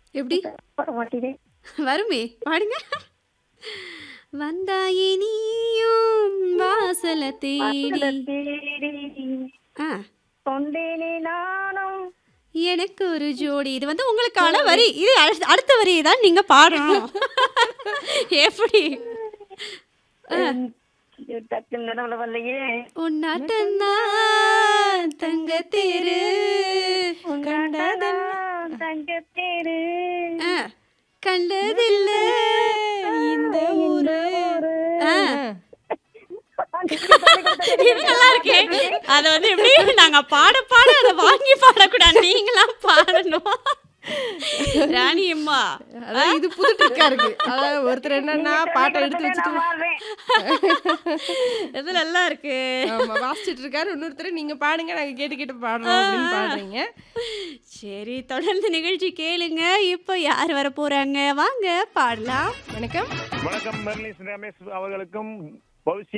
எப்படி வர மாட்டேதே வருமே பாடுங்க வந்தாயே நீயும் வாசல தேடி தேடி ஆ கொண்டேனே நானும் எனக்கு ஒரு ஜோடி இது வந்து உங்களுக்கான வரி இது அடுத்த- அடுத்த வரி தான் நீங்க பாடணும் எப்படி டக்கு நடுவுல வரலையே உன்னாட்டந்தான் தங்க தேரு கண்டதெல்லாம் தங்கத்தேரு ஆ, கண்டதில்ல இந்த ஊரு ஆ. இது நல்லா இருக்கே அத வந்து எப்படி நாங்க பாட பாட அதை வாங்கி பாடக்கூடாது நீங்களா பாடணும் ராணி அம்மா அதான் இது புது ட்ரிக்கா இருக்கு அதாவது ஒருத்தர் என்னன்னா பாட்டை எடுத்து வச்சுட்டு நான் வாழ்வேன். இது நல்லா இருக்கு ஆமா வாசிச்சிட்டு இருக்காரு இன்னொருத்தர் நீங்க பாடுங்க நாங்க கேட்டு கேட்டு பாடுறோம் அப்படின்னு பாடுறீங்க சரி தொடர்ந்து நிகழ்ச்சி கேளுங்க இப்போ யார் வர போறாங்க வாங்க பாடலாம் வணக்கம் வணக்கம் மெர்லிஸ் ரமேஷ் அவர்களுக்கும் பௌசி